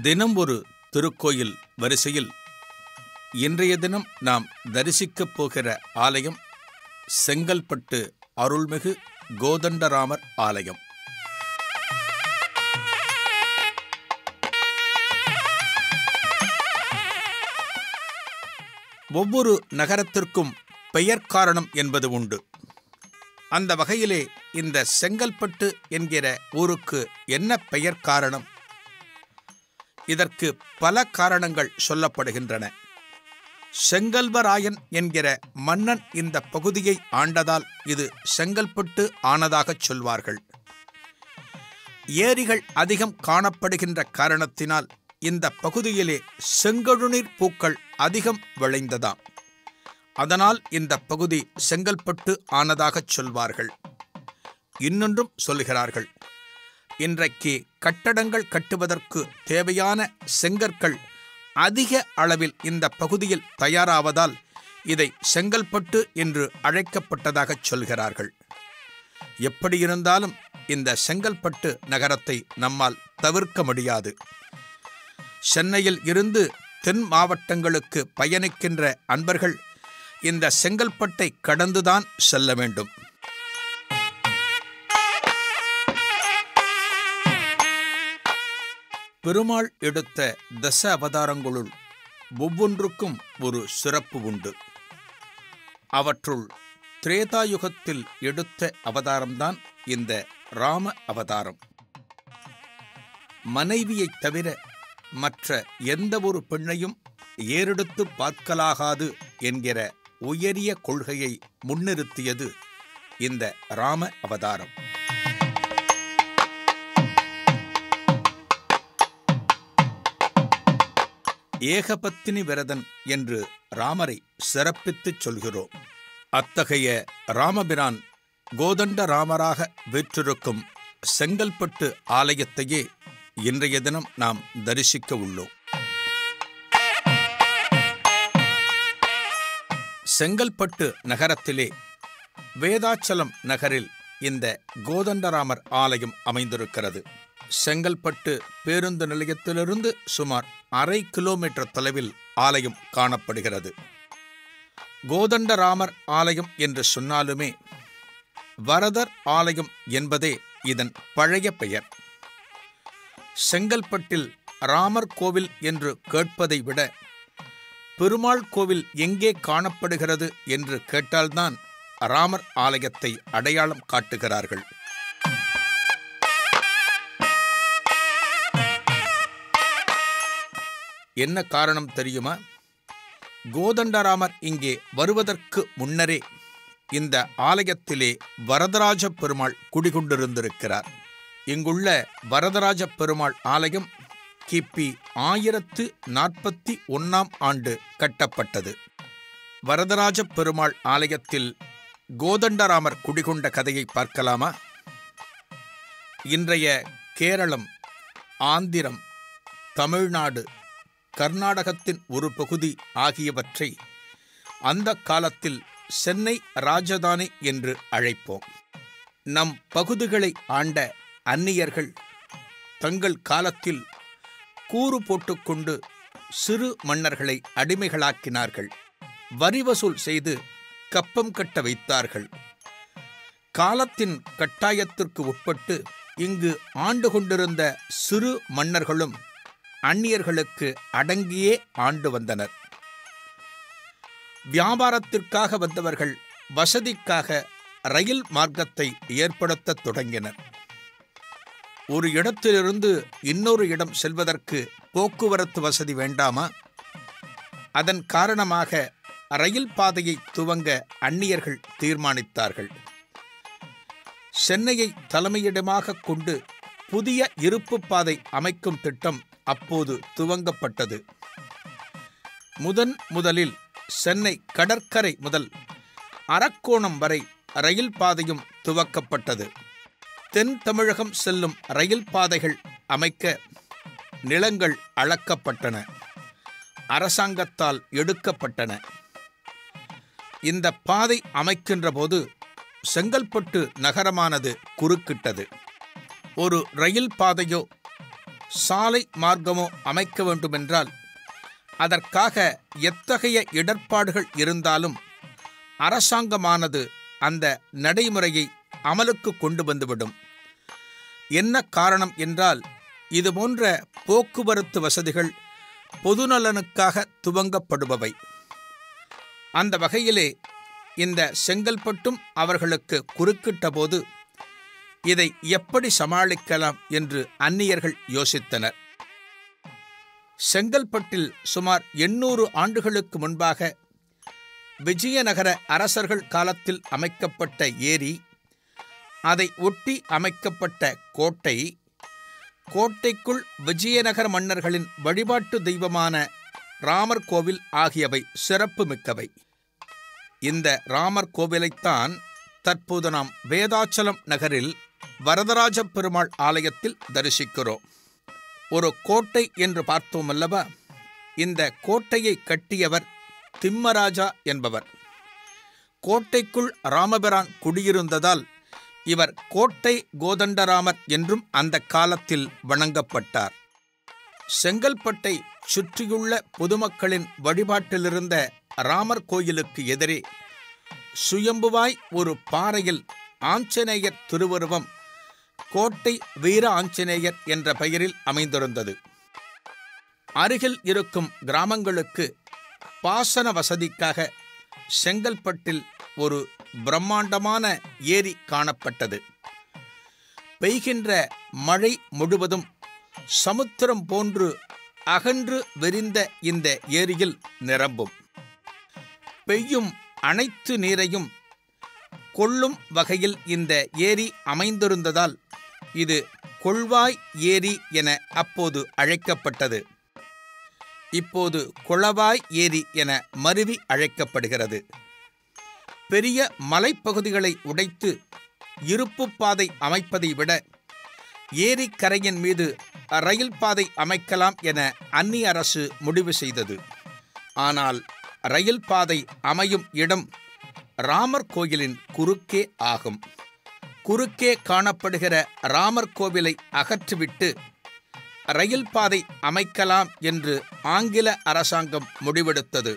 தினம் ஒரு திருக்கோயில் வரிசையில் இன்றைய தினம் நாம் தரிசிக்கப் போகிற ஆலயம் செங்கல்பட்டு அருள்மிகு கோதண்டராமர் ஆலயம் ஒவ்வொரு நகரத்திற்கும் பெயர் காரணம் என்பது உண்டு அந்த வகையிலே இந்த செங்கல்பட்டு என்கிற ஊருக்கு என்ன பெயர் காரணம் இதற்கு பல காரணங்கள் சொல்லப்படுகின்றன செங்கல்வராயன் என்கிற மன்னன் இந்த பகுதியை ஆண்டதால் இது செங்கல்பட்டு ஆனதாகச் சொல்வார்கள் ஏரிகள் அதிகம் காணப்படுகின்ற காரணத்தினால் இந்த பகுதியிலே செங்கழுநீர் பூக்கள் அதிகம் விளைந்ததாம் அதனால் இந்த பகுதி செங்கல்பட்டு ஆனதாகச் சொல்வார்கள் இன்னொன்றும் சொல்கிறார்கள் இன்றைக்கு கட்டடங்கள் கட்டுவதற்கு தேவையான செங்கற்கள் அதிக அளவில் இந்த பகுதியில் தயாராவதால் இதை செங்கல்பட்டு என்று அழைக்கப்பட்டதாகச் சொல்கிறார்கள் எப்படியிருந்தாலும் இந்த செங்கல்பட்டு நகரத்தை நம்மால் தவிர்க்க முடியாது சென்னையில் இருந்து தென் மாவட்டங்களுக்கு பயணிக்கின்ற அன்பர்கள் இந்த செங்கல்பட்டை கடந்துதான் செல்ல வேண்டும் பெருமாள் எடுத்த தச அவதாரங்களுள் ஒவ்வொன்றுக்கும் ஒரு சிறப்பு உண்டு அவற்றுள் திரேதாயுகத்தில் எடுத்த அவதாரம்தான் இந்த ராம அவதாரம் மனைவியைத் தவிர மற்ற எந்த ஒரு பெண்ணையும் ஏறெடுத்து பார்க்கலாகாது என்கிற உயரிய கொள்கையை முன்னிறுத்தியது இந்த ராம அவதாரம் ஏகபத்தினி விரதன் என்று ராமரை சிறப்பித்துச் சொல்கிறோம் அத்தகைய ராமபிரான் கோதண்ட ராமராக வீற்றிருக்கும் செங்கல்பட்டு ஆலயத்தையே இன்றைய தினம் நாம் தரிசிக்க உள்ளோம் செங்கல்பட்டு நகரத்திலே வேதாச்சலம் நகரில் இந்த கோதண்டராமர் ஆலயம் அமைந்திருக்கிறது செங்கல்பட்டு பேருந்து நிலையத்திலிருந்து சுமார் அரை கிலோமீட்டர் தொலைவில் ஆலயம் காணப்படுகிறது கோதண்டராமர் ஆலயம் என்று சொன்னாலுமே வரதர் ஆலயம் என்பதே இதன் பழைய பெயர் செங்கல்பட்டில் ராமர் கோவில் என்று கேட்பதை விட பெருமாள் கோவில் எங்கே காணப்படுகிறது என்று கேட்டால்தான் ராமர் ஆலயத்தை அடையாளம் காட்டுகிறார்கள் என்ன காரணம் தெரியுமா கோதண்டராமர் இங்கே வருவதற்கு முன்னரே இந்த ஆலயத்திலே வரதராஜ பெருமாள் குடிகொண்டிருந்திருக்கிறார் இங்குள்ள வரதராஜ பெருமாள் ஆலயம் கிபி ஆயிரத்து நாற்பத்தி ஒன்னாம் ஆண்டு கட்டப்பட்டது வரதராஜ பெருமாள் ஆலயத்தில் கோதண்டராமர் குடிகொண்ட கதையை பார்க்கலாமா இன்றைய கேரளம் ஆந்திரம் தமிழ்நாடு கர்நாடகத்தின் ஒரு பகுதி ஆகியவற்றை அந்த காலத்தில் சென்னை ராஜதானி என்று அழைப்போம் நம் பகுதிகளை ஆண்ட அந்நியர்கள் தங்கள் காலத்தில் கூறு போட்டுக்கொண்டு சிறு மன்னர்களை அடிமைகளாக்கினார்கள் வரி வசூல் செய்து கப்பம் கட்ட வைத்தார்கள் காலத்தின் கட்டாயத்திற்கு உட்பட்டு இங்கு ஆண்டு கொண்டிருந்த சிறு மன்னர்களும் அந்நியர்களுக்கு அடங்கியே ஆண்டு வந்தனர் வியாபாரத்திற்காக வந்தவர்கள் வசதிக்காக ரயில் மார்க்கத்தை ஏற்படுத்தத் தொடங்கினர் ஒரு இடத்திலிருந்து இன்னொரு இடம் செல்வதற்கு போக்குவரத்து வசதி வேண்டாமா அதன் காரணமாக ரயில் பாதையை துவங்க அந்நியர்கள் தீர்மானித்தார்கள் சென்னையை தலைமையிடமாக கொண்டு புதிய இருப்பு பாதை அமைக்கும் திட்டம் அப்போது துவங்கப்பட்டது முதன் முதலில் சென்னை கடற்கரை முதல் அரக்கோணம் வரை ரயில் பாதையும் துவக்கப்பட்டது தென் தமிழகம் செல்லும் ரயில் பாதைகள் அமைக்க நிலங்கள் அளக்கப்பட்டன அரசாங்கத்தால் எடுக்கப்பட்டன இந்த பாதை அமைக்கின்ற போது செங்கல்பட்டு நகரமானது குறுக்கிட்டது ஒரு ரயில் பாதையோ சாலை மார்க்கமோ அமைக்க வேண்டுமென்றால் அதற்காக எத்தகைய இடர்பாடுகள் இருந்தாலும் அரசாங்கமானது அந்த நடைமுறையை அமலுக்கு கொண்டு வந்துவிடும் என்ன காரணம் என்றால் இதுபோன்ற போக்குவரத்து வசதிகள் பொதுநலனுக்காக துவங்கப்படுபவை அந்த வகையிலே இந்த செங்கல்பட்டும் அவர்களுக்கு குறுக்கிட்டபோது இதை எப்படி சமாளிக்கலாம் என்று அந்நியர்கள் யோசித்தனர் செங்கல்பட்டில் சுமார் எண்ணூறு ஆண்டுகளுக்கு முன்பாக விஜயநகர அரசர்கள் காலத்தில் அமைக்கப்பட்ட ஏரி அதை ஒட்டி அமைக்கப்பட்ட கோட்டை கோட்டைக்குள் விஜயநகர மன்னர்களின் வழிபாட்டு தெய்வமான ராமர் கோவில் ஆகியவை சிறப்பு மிக்கவை இந்த ராமர் கோவிலைத்தான் தற்போது நாம் வேதாச்சலம் நகரில் வரதராஜ பெருமாள் ஆலயத்தில் தரிசிக்கிறோம் ஒரு கோட்டை என்று பார்த்தோம் அல்லவா இந்த கோட்டையை கட்டியவர் திம்மராஜா என்பவர் கோட்டைக்குள் ராமபிரான் குடியிருந்ததால் இவர் கோட்டை கோதண்டராமர் என்றும் அந்த காலத்தில் வணங்கப்பட்டார் செங்கல்பட்டை சுற்றியுள்ள பொதுமக்களின் வழிபாட்டிலிருந்த ராமர் கோயிலுக்கு எதிரே சுயம்புவாய் ஒரு பாறையில் ஆஞ்சநேயர் திருவுருவம் கோட்டை வீர ஆஞ்சநேயர் என்ற பெயரில் அமைந்திருந்தது அருகில் இருக்கும் கிராமங்களுக்கு பாசன வசதிக்காக செங்கல்பட்டில் ஒரு பிரம்மாண்டமான ஏரி காணப்பட்டது பெய்கின்ற மழை முழுவதும் சமுத்திரம் போன்று அகன்று விரிந்த இந்த ஏரியில் நிரம்பும் பெய்யும் அனைத்து நீரையும் கொள்ளும் வகையில் இந்த ஏரி அமைந்திருந்ததால் இது கொள்வாய் ஏரி என அப்போது அழைக்கப்பட்டது இப்போது கொளவாய் ஏரி என மருவி அழைக்கப்படுகிறது பெரிய மலைப்பகுதிகளை உடைத்து இருப்பு பாதை அமைப்பதை விட ஏரிக்கரையின் மீது ரயில் பாதை அமைக்கலாம் என அந்நிய அரசு முடிவு செய்தது ஆனால் ரயில் பாதை அமையும் இடம் ராமர் கோயிலின் குறுக்கே ஆகும் குறுக்கே காணப்படுகிற ராமர் கோவிலை அகற்றிவிட்டு ரயில் பாதை அமைக்கலாம் என்று ஆங்கில அரசாங்கம் முடிவெடுத்தது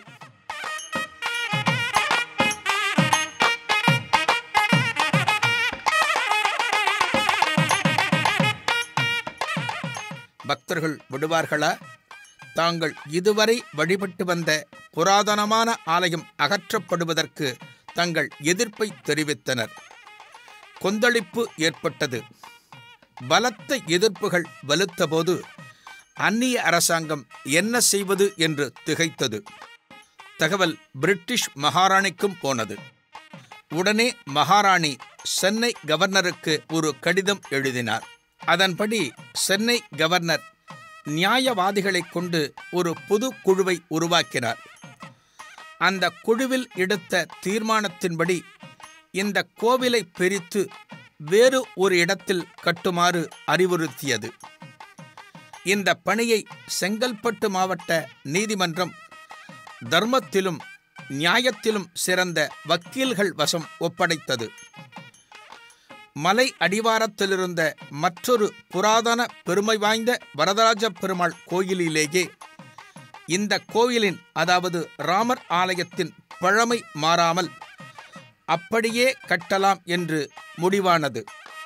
பக்தர்கள் விடுவார்களா தாங்கள் இதுவரை வழிபட்டு வந்த புராதனமான ஆலயம் அகற்றப்படுவதற்கு தங்கள் எதிர்ப்பை தெரிவித்தனர் கொந்தளிப்பு ஏற்பட்டது பலத்த எதிர்ப்புகள் வலுத்தபோது அந்நிய அரசாங்கம் என்ன செய்வது என்று திகைத்தது தகவல் பிரிட்டிஷ் மகாராணிக்கும் போனது உடனே மகாராணி சென்னை கவர்னருக்கு ஒரு கடிதம் எழுதினார் அதன்படி சென்னை கவர்னர் நியாயவாதிகளைக் கொண்டு ஒரு பொது குழுவை உருவாக்கினார் அந்த குழுவில் எடுத்த தீர்மானத்தின்படி இந்த கோவிலை பிரித்து வேறு ஒரு இடத்தில் கட்டுமாறு அறிவுறுத்தியது இந்த பணியை செங்கல்பட்டு மாவட்ட நீதிமன்றம் தர்மத்திலும் நியாயத்திலும் சிறந்த வக்கீல்கள் வசம் ஒப்படைத்தது மலை அடிவாரத்திலிருந்த மற்றொரு புராதன பெருமை வாய்ந்த வரதராஜ பெருமாள் கோயிலிலேயே இந்த கோயிலின் அதாவது ராமர் ஆலயத்தின் பழமை மாறாமல் அப்படியே கட்டலாம் என்று முடிவானது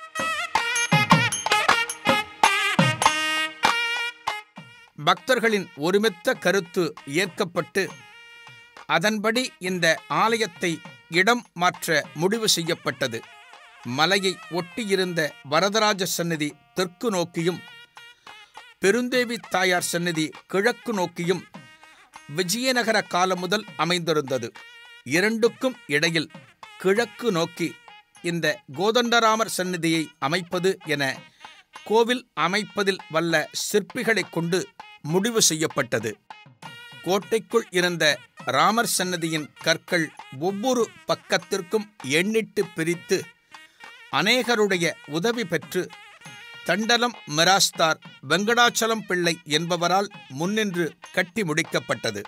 பக்தர்களின் ஒருமித்த கருத்து ஏற்கப்பட்டு அதன்படி இந்த ஆலயத்தை இடம் மாற்ற முடிவு செய்யப்பட்டது மலையை ஒட்டியிருந்த வரதராஜ சந்நிதி தெற்கு நோக்கியும் பெருந்தேவி தாயார் சந்நிதி கிழக்கு நோக்கியும் விஜயநகர காலம் முதல் அமைந்திருந்தது இரண்டுக்கும் இடையில் கிழக்கு நோக்கி இந்த கோதண்டராமர் சந்நிதியை அமைப்பது என கோவில் அமைப்பதில் வல்ல சிற்பிகளைக் கொண்டு முடிவு செய்யப்பட்டது கோட்டைக்குள் இருந்த ராமர் சன்னதியின் கற்கள் ஒவ்வொரு பக்கத்திற்கும் எண்ணிட்டு பிரித்து அநேகருடைய உதவி பெற்று தண்டலம் மிராஸ்தார் வெங்கடாச்சலம் பிள்ளை என்பவரால் முன்னின்று கட்டி முடிக்கப்பட்டது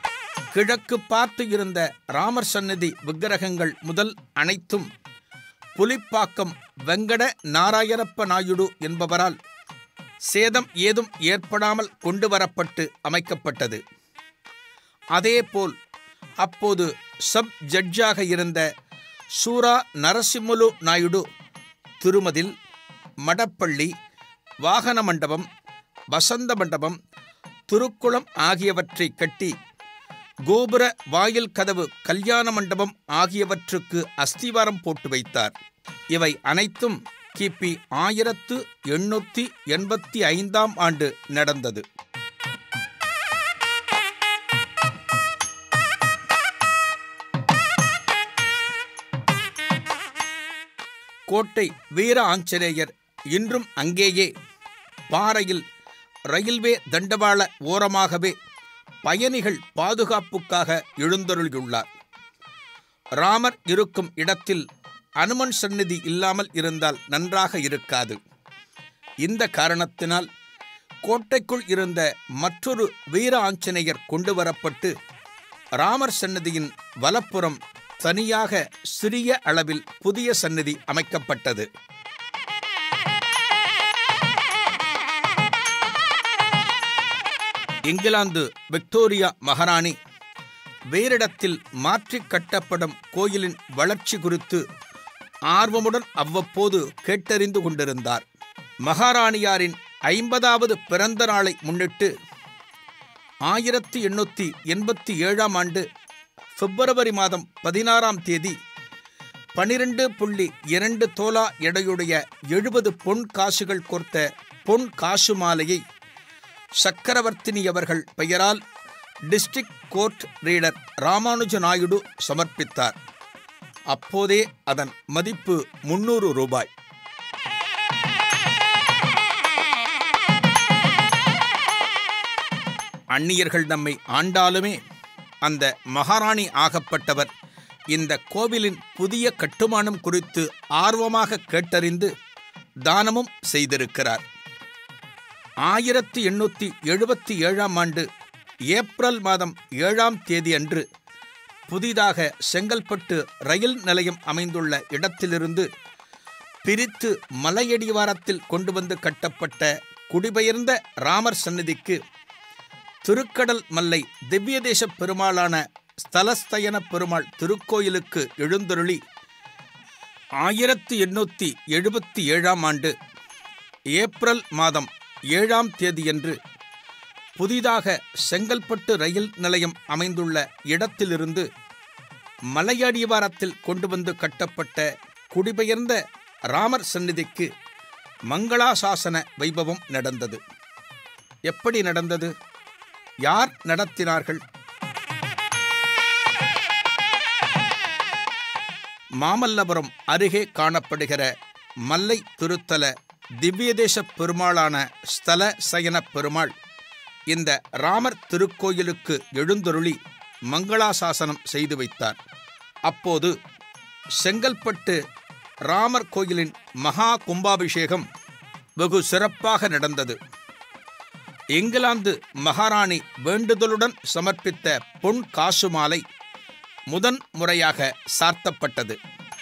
கிழக்கு பார்த்து இருந்த ராமர் சந்நிதி விக்கிரகங்கள் முதல் அனைத்தும் புலிப்பாக்கம் வெங்கட நாராயணப்ப நாயுடு என்பவரால் சேதம் ஏதும் ஏற்படாமல் கொண்டு வரப்பட்டு அமைக்கப்பட்டது அதேபோல் அப்போது சப் ஜட்ஜாக இருந்த சூரா நரசிம்மலு நாயுடு திருமதில் மடப்பள்ளி வாகன மண்டபம் வசந்த மண்டபம் திருக்குளம் ஆகியவற்றை கட்டி கோபுர வாயில் கதவு கல்யாண மண்டபம் ஆகியவற்றுக்கு அஸ்திவாரம் போட்டு வைத்தார் இவை அனைத்தும் கிபி ஆயிரத்து எண்ணூற்றி எண்பத்தி ஐந்தாம் ஆண்டு நடந்தது கோட்டை வீர ஆஞ்சநேயர் இன்றும் அங்கேயே பாறையில் ரயில்வே தண்டவாள ஓரமாகவே பயணிகள் பாதுகாப்புக்காக எழுந்தருளியுள்ளார் ராமர் இருக்கும் இடத்தில் அனுமன் சந்நிதி இல்லாமல் இருந்தால் நன்றாக இருக்காது இந்த காரணத்தினால் கோட்டைக்குள் இருந்த மற்றொரு வீர ஆஞ்சநேயர் கொண்டு வரப்பட்டு ராமர் சன்னதியின் வலப்புறம் தனியாக சிறிய அளவில் புதிய சந்நிதி அமைக்கப்பட்டது இங்கிலாந்து விக்டோரியா மகாராணி வேறிடத்தில் மாற்றிக் கட்டப்படும் கோயிலின் வளர்ச்சி குறித்து ஆர்வமுடன் அவ்வப்போது கேட்டறிந்து கொண்டிருந்தார் மகாராணியாரின் ஐம்பதாவது பிறந்த நாளை முன்னிட்டு ஆயிரத்தி எண்ணூற்றி எண்பத்தி ஏழாம் ஆண்டு பிப்ரவரி மாதம் பதினாறாம் தேதி பனிரெண்டு புள்ளி இரண்டு தோலா எடையுடைய எழுபது பொன் காசுகள் கோர்த்த பொன் காசு மாலையை சக்கரவர்த்தினி அவர்கள் பெயரால் district court reader Ramanuja Naidu சமர்ப்பித்தார் அப்போதே அதன் மதிப்பு முன்னூறு ரூபாய் அந்நியர்கள் நம்மை ஆண்டாலுமே அந்த மகாராணி ஆகப்பட்டவர் இந்த கோவிலின் புதிய கட்டுமானம் குறித்து ஆர்வமாக கேட்டறிந்து தானமும் செய்திருக்கிறார் ஆயிரத்தி எண்ணூற்றி எழுபத்தி ஏழாம் ஆண்டு ஏப்ரல் மாதம் ஏழாம் தேதி அன்று புதிதாக செங்கல்பட்டு ரயில் நிலையம் அமைந்துள்ள இடத்திலிருந்து பிரித்து மலையடிவாரத்தில் கொண்டு வந்து கட்டப்பட்ட குடிபெயர்ந்த ராமர் சந்நிதிக்கு திருக்கடல் மல்லை திவ்யதேச பெருமாளான ஸ்தலஸ்தயன பெருமாள் திருக்கோயிலுக்கு எழுந்தருளி ஆயிரத்தி எண்ணூற்றி எழுபத்தி ஏழாம் ஆண்டு ஏப்ரல் மாதம் ஏழாம் தேதியன்று புதிதாக செங்கல்பட்டு ரயில் நிலையம் அமைந்துள்ள இடத்திலிருந்து மலையடிவாரத்தில் கொண்டு வந்து கட்டப்பட்ட குடிபெயர்ந்த ராமர் சந்நிதிக்கு மங்களாசாசன வைபவம் நடந்தது எப்படி நடந்தது யார் நடத்தினார்கள் மாமல்லபுரம் அருகே காணப்படுகிற மல்லை திருத்தல திவ்யதேச பெருமாளான ஸ்தல சயன பெருமாள் இந்த ராமர் திருக்கோயிலுக்கு எழுந்தருளி மங்களாசாசனம் செய்து வைத்தார் அப்போது செங்கல்பட்டு ராமர் கோயிலின் மகா கும்பாபிஷேகம் வெகு சிறப்பாக நடந்தது இங்கிலாந்து மகாராணி வேண்டுதலுடன் சமர்ப்பித்த பொன் காசு மாலை முதன் முறையாக சார்த்தப்பட்டது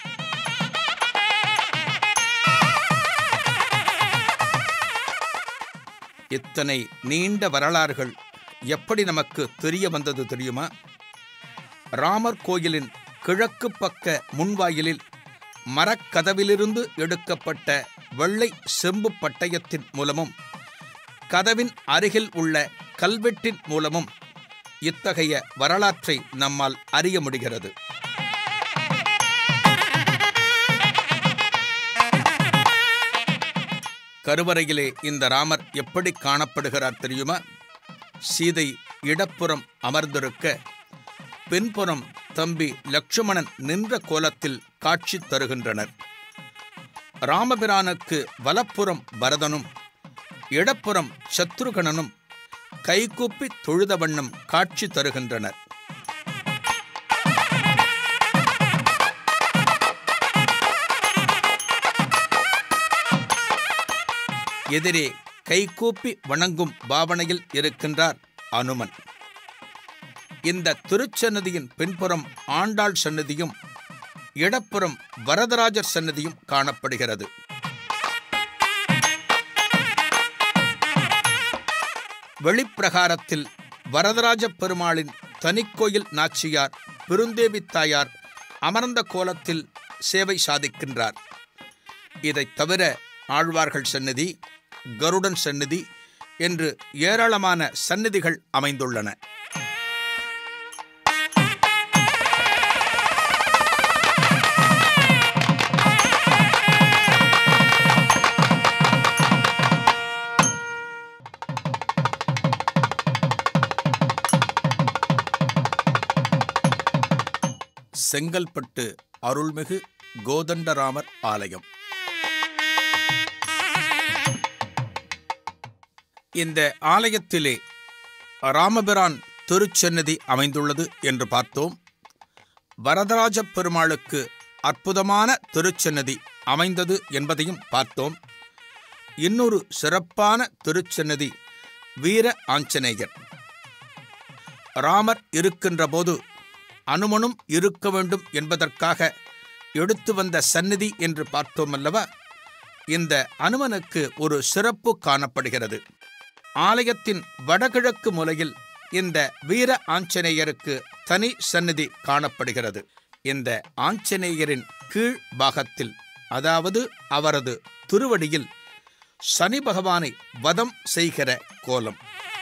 இத்தனை நீண்ட வரலாறுகள் எப்படி நமக்கு தெரிய வந்தது தெரியுமா ராமர் கோயிலின் கிழக்கு பக்க முன்வாயிலில் மரக்கதவிலிருந்து எடுக்கப்பட்ட வெள்ளை செம்பு பட்டயத்தின் மூலமும் கதவின் அருகில் உள்ள கல்வெட்டின் மூலமும் இத்தகைய வரலாற்றை நம்மால் அறிய முடிகிறது கருவறையிலே இந்த ராமர் எப்படி காணப்படுகிறார் தெரியுமா சீதை இடப்புறம் அமர்ந்திருக்க பின்புறம் தம்பி லட்சுமணன் நின்ற கோலத்தில் காட்சி தருகின்றனர் ராமபிரானுக்கு வலப்புறம் பரதனும் இடப்புறம் சத்ருகணனும் கைகூப்பி தொழுத வண்ணம் காட்சி தருகின்றனர் எதிரே கைகூப்பி வணங்கும் பாவனையில் இருக்கின்றார் அனுமன் இந்த திருச்சன்னதியின் பின்புறம் ஆண்டாள் சன்னதியும் இடப்புறம் வரதராஜர் சன்னதியும் காணப்படுகிறது வெளிப்பிரகாரத்தில் வரதராஜ பெருமாளின் தனிக்கோயில் நாச்சியார் பெருந்தேவி தாயார் அமர்ந்த கோலத்தில் சேவை சாதிக்கின்றார் இதைத் தவிர ஆழ்வார்கள் சந்நிதி கருடன் சந்நிதி என்று ஏராளமான சந்நிதிகள் அமைந்துள்ளன செங்கல்பட்டு அருள்மிகு கோதண்டராமர் ஆலயம் இந்த ஆலயத்திலே ராமபிரான் திருச்சன்னதி அமைந்துள்ளது என்று பார்த்தோம் வரதராஜ பெருமாளுக்கு அற்புதமான திருச்சன்னதி அமைந்தது என்பதையும் பார்த்தோம் இன்னொரு சிறப்பான திருச்சன்னதி வீர ஆஞ்சநேயர் ராமர் இருக்கின்ற போது அனுமனும் இருக்க வேண்டும் என்பதற்காக எடுத்து வந்த சந்நிதி என்று பார்த்தோம் அல்லவா இந்த அனுமனுக்கு ஒரு சிறப்பு காணப்படுகிறது ஆலயத்தின் வடகிழக்கு மூலையில் இந்த வீர ஆஞ்சநேயருக்கு தனி சந்நிதி காணப்படுகிறது இந்த ஆஞ்சநேயரின் கீழ் பாகத்தில் அதாவது அவரது திருவடியில் சனி பகவானை வதம் செய்கிற கோலம்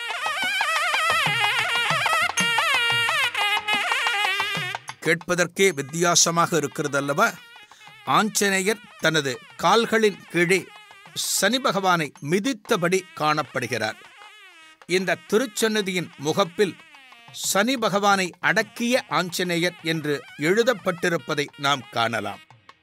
கேட்பதற்கே வித்தியாசமாக இருக்கிறது அல்லவா ஆஞ்சநேயர் தனது கால்களின் கீழே சனி பகவானை மிதித்தபடி காணப்படுகிறார் இந்த திருச்சன்னதியின் முகப்பில் சனி பகவானை அடக்கிய ஆஞ்சநேயர் என்று எழுதப்பட்டிருப்பதை நாம் காணலாம்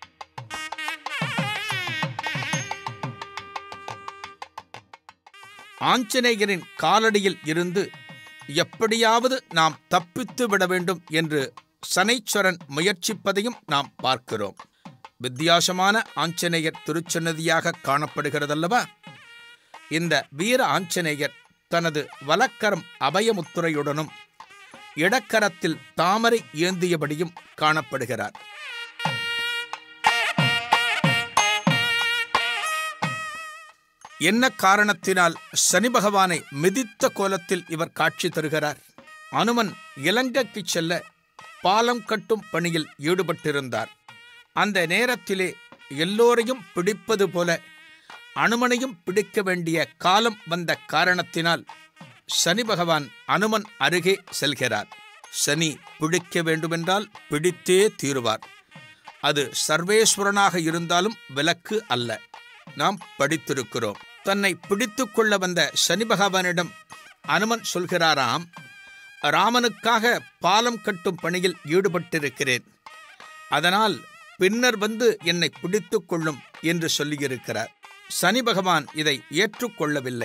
ஆஞ்சநேயரின் காலடியில் இருந்து எப்படியாவது நாம் தப்பித்து விட வேண்டும் என்று சனைச்சரன் முயற்சிப்பதையும் நாம் பார்க்கிறோம் வித்தியாசமான ஆஞ்சநேயர் திருச்சன்னதியாக காணப்படுகிறதல்லவா இந்த வீர ஆஞ்சநேயர் தனது வலக்கரம் அபயமுத்துரையுடனும் இடக்கரத்தில் தாமரை ஏந்தியபடியும் காணப்படுகிறார் என்ன காரணத்தினால் சனி பகவானை மிதித்த கோலத்தில் இவர் காட்சி தருகிறார் அனுமன் இலங்கைக்கு செல்ல பாலம் கட்டும் பணியில் ஈடுபட்டிருந்தார் அந்த நேரத்திலே எல்லோரையும் பிடிப்பது போல அனுமனையும் பிடிக்க வேண்டிய காலம் வந்த காரணத்தினால் சனி பகவான் அனுமன் அருகே செல்கிறார் சனி பிடிக்க வேண்டுமென்றால் பிடித்தே தீருவார் அது சர்வேஸ்வரனாக இருந்தாலும் விலக்கு அல்ல நாம் படித்திருக்கிறோம் தன்னை பிடித்து கொள்ள வந்த சனி பகவானிடம் அனுமன் சொல்கிறாராம் ராமனுக்காக பாலம் கட்டும் பணியில் ஈடுபட்டிருக்கிறேன் அதனால் பின்னர் வந்து என்னை பிடித்து கொள்ளும் என்று சொல்லியிருக்கிறார் சனி பகவான் இதை ஏற்றுக்கொள்ளவில்லை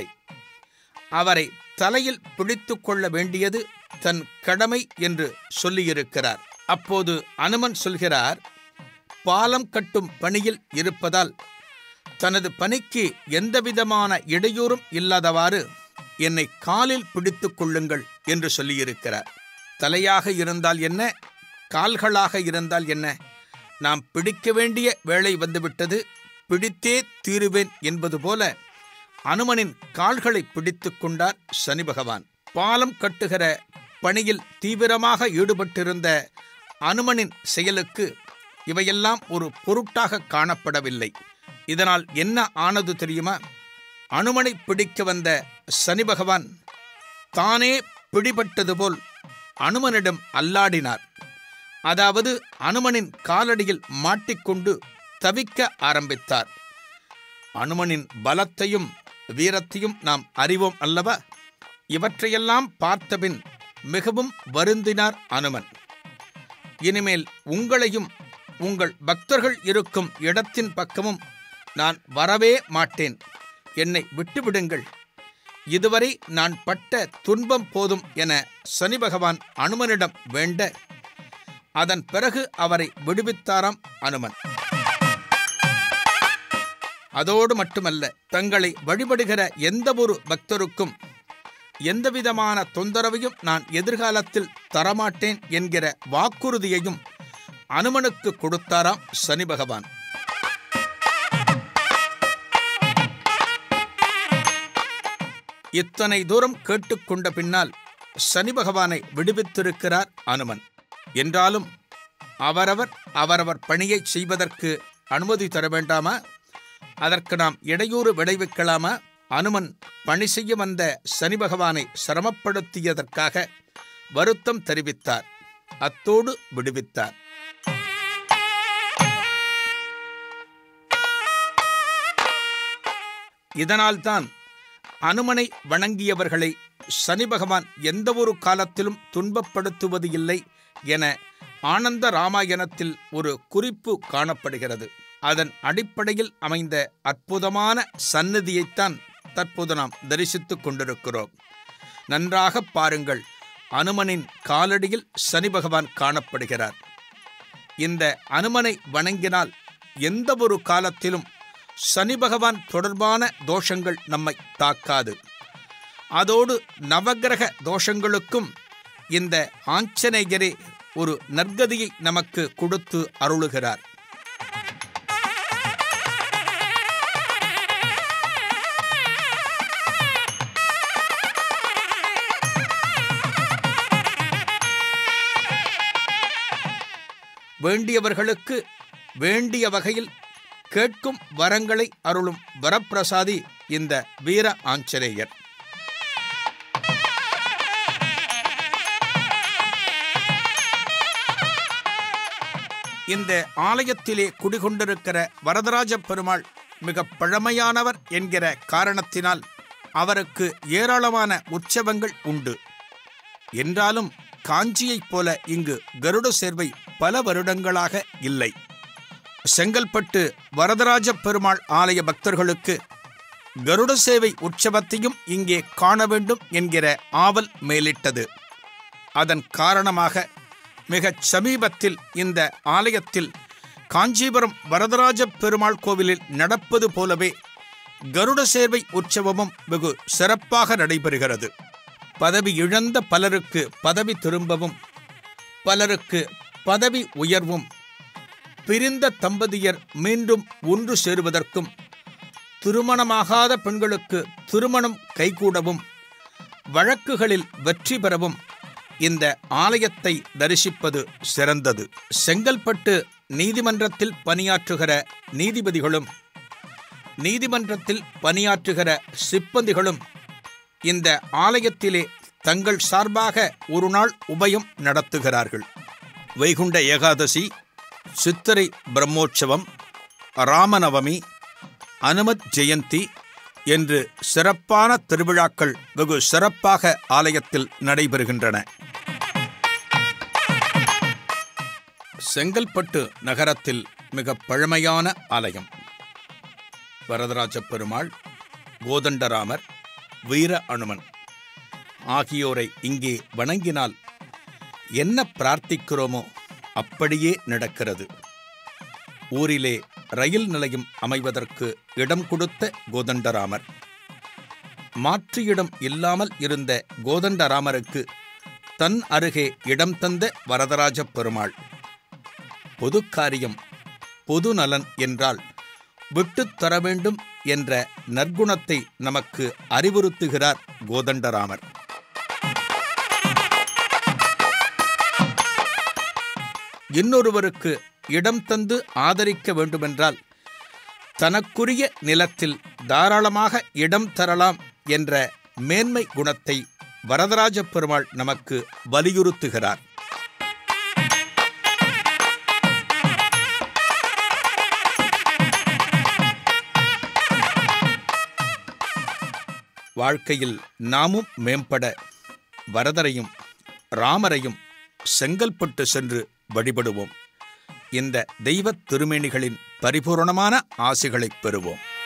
அவரை தலையில் பிடித்து கொள்ள வேண்டியது தன் கடமை என்று சொல்லியிருக்கிறார் அப்போது அனுமன் சொல்கிறார் பாலம் கட்டும் பணியில் இருப்பதால் தனது பணிக்கு எந்தவிதமான இடையூறும் இல்லாதவாறு என்னை காலில் பிடித்துக் கொள்ளுங்கள் என்று சொல்லியிருக்கிறார் தலையாக இருந்தால் என்ன கால்களாக இருந்தால் என்ன நாம் பிடிக்க வேண்டிய வேளை வந்துவிட்டது பிடித்தே தீருவேன் என்பது போல அனுமனின் கால்களை பிடித்து கொண்டார் சனி பகவான் பாலம் கட்டுகிற பணியில் தீவிரமாக ஈடுபட்டிருந்த அனுமனின் செயலுக்கு இவையெல்லாம் ஒரு பொருட்டாக காணப்படவில்லை இதனால் என்ன ஆனது தெரியுமா அனுமனை பிடிக்க வந்த சனி பகவான் தானே பிடிபட்டது போல் அனுமனிடம் அல்லாடினார் அதாவது அனுமனின் காலடியில் மாட்டிக்கொண்டு தவிக்க ஆரம்பித்தார் அனுமனின் பலத்தையும் வீரத்தையும் நாம் அறிவோம் அல்லவா இவற்றையெல்லாம் பார்த்தபின் மிகவும் வருந்தினார் அனுமன் இனிமேல் உங்களையும் உங்கள் பக்தர்கள் இருக்கும் இடத்தின் பக்கமும் நான் வரவே மாட்டேன் என்னை விட்டுவிடுங்கள் இதுவரை நான் பட்ட துன்பம் போதும் என சனி பகவான் அனுமனிடம் வேண்ட அதன் பிறகு அவரை விடுவித்தாராம் அனுமன் அதோடு மட்டுமல்ல தங்களை வழிபடுகிற எந்த ஒரு பக்தருக்கும் எந்தவிதமான தொந்தரவையும் நான் எதிர்காலத்தில் தரமாட்டேன் என்கிற வாக்குறுதியையும் அனுமனுக்கு கொடுத்தாராம் சனி பகவான் இத்தனை தூரம் கேட்டுக்கொண்ட பின்னால் சனி பகவானை விடுவித்திருக்கிறார் அனுமன் என்றாலும் அவரவர் அவரவர் பணியை செய்வதற்கு அனுமதி தர வேண்டாமா அதற்கு நாம் இடையூறு விளைவிக்கலாமா அனுமன் பணி செய்ய வந்த சனி பகவானை சிரமப்படுத்தியதற்காக வருத்தம் தெரிவித்தார் அத்தோடு விடுவித்தார் இதனால்தான் அனுமனை வணங்கியவர்களை சனி பகவான் எந்தவொரு காலத்திலும் துன்பப்படுத்துவது இல்லை என ஆனந்த ராமாயணத்தில் ஒரு குறிப்பு காணப்படுகிறது அதன் அடிப்படையில் அமைந்த அற்புதமான சந்நிதியைத்தான் தற்போது நாம் தரிசித்துக் கொண்டிருக்கிறோம் நன்றாக பாருங்கள் அனுமனின் காலடியில் சனி பகவான் காணப்படுகிறார் இந்த அனுமனை வணங்கினால் எந்த ஒரு காலத்திலும் சனி பகவான் தொடர்பான தோஷங்கள் நம்மை தாக்காது அதோடு நவகிரக தோஷங்களுக்கும் இந்த ஆஞ்சநேயரே ஒரு நற்கதியை நமக்கு கொடுத்து அருளுகிறார் வேண்டியவர்களுக்கு வேண்டிய வகையில் கேட்கும் வரங்களை அருளும் வரப்பிரசாதி இந்த வீர ஆஞ்சநேயர் இந்த ஆலயத்திலே குடிகொண்டிருக்கிற வரதராஜ பெருமாள் மிக பழமையானவர் என்கிற காரணத்தினால் அவருக்கு ஏராளமான உற்சவங்கள் உண்டு என்றாலும் காஞ்சியைப் போல இங்கு கருட சேர்வை பல வருடங்களாக இல்லை செங்கல்பட்டு வரதராஜ பெருமாள் ஆலய பக்தர்களுக்கு கருட சேவை உற்சவத்தையும் இங்கே காண வேண்டும் என்கிற ஆவல் மேலிட்டது அதன் காரணமாக மிகச் சமீபத்தில் இந்த ஆலயத்தில் காஞ்சிபுரம் வரதராஜ பெருமாள் கோவிலில் நடப்பது போலவே கருட சேவை உற்சவமும் வெகு சிறப்பாக நடைபெறுகிறது பதவி இழந்த பலருக்கு பதவி திரும்பவும் பலருக்கு பதவி உயர்வும் பிரிந்த தம்பதியர் மீண்டும் ஒன்று சேருவதற்கும் திருமணமாகாத பெண்களுக்கு திருமணம் கைகூடவும் வழக்குகளில் வெற்றி பெறவும் இந்த ஆலயத்தை தரிசிப்பது சிறந்தது செங்கல்பட்டு நீதிமன்றத்தில் பணியாற்றுகிற நீதிபதிகளும் நீதிமன்றத்தில் பணியாற்றுகிற சிப்பந்திகளும் இந்த ஆலயத்திலே தங்கள் சார்பாக ஒரு நாள் உபயம் நடத்துகிறார்கள் வைகுண்ட ஏகாதசி சித்திரை பிரம்மோற்சவம் ராமநவமி அனுமத் ஜெயந்தி என்று சிறப்பான திருவிழாக்கள் வெகு சிறப்பாக ஆலயத்தில் நடைபெறுகின்றன செங்கல்பட்டு நகரத்தில் மிக பழமையான ஆலயம் வரதராஜ பெருமாள் கோதண்டராமர் வீர அனுமன் ஆகியோரை இங்கே வணங்கினால் என்ன பிரார்த்திக்கிறோமோ அப்படியே நடக்கிறது ஊரிலே ரயில் நிலையம் அமைவதற்கு இடம் கொடுத்த கோதண்டராமர் மாற்று இடம் இல்லாமல் இருந்த கோதண்டராமருக்கு தன் அருகே இடம் தந்த வரதராஜ பெருமாள் பொது காரியம் பொது நலன் என்றால் விட்டுத் தர வேண்டும் என்ற நற்குணத்தை நமக்கு அறிவுறுத்துகிறார் கோதண்டராமர் இன்னொருவருக்கு இடம் தந்து ஆதரிக்க வேண்டுமென்றால் தனக்குரிய நிலத்தில் தாராளமாக இடம் தரலாம் என்ற மேன்மை குணத்தை வரதராஜ பெருமாள் நமக்கு வலியுறுத்துகிறார் வாழ்க்கையில் நாமும் மேம்பட வரதரையும் ராமரையும் செங்கல்பட்டு சென்று வழிபடுவோம் இந்த தெய்வத் திருமேனிகளின் பரிபூரணமான ஆசிகளைப் பெறுவோம்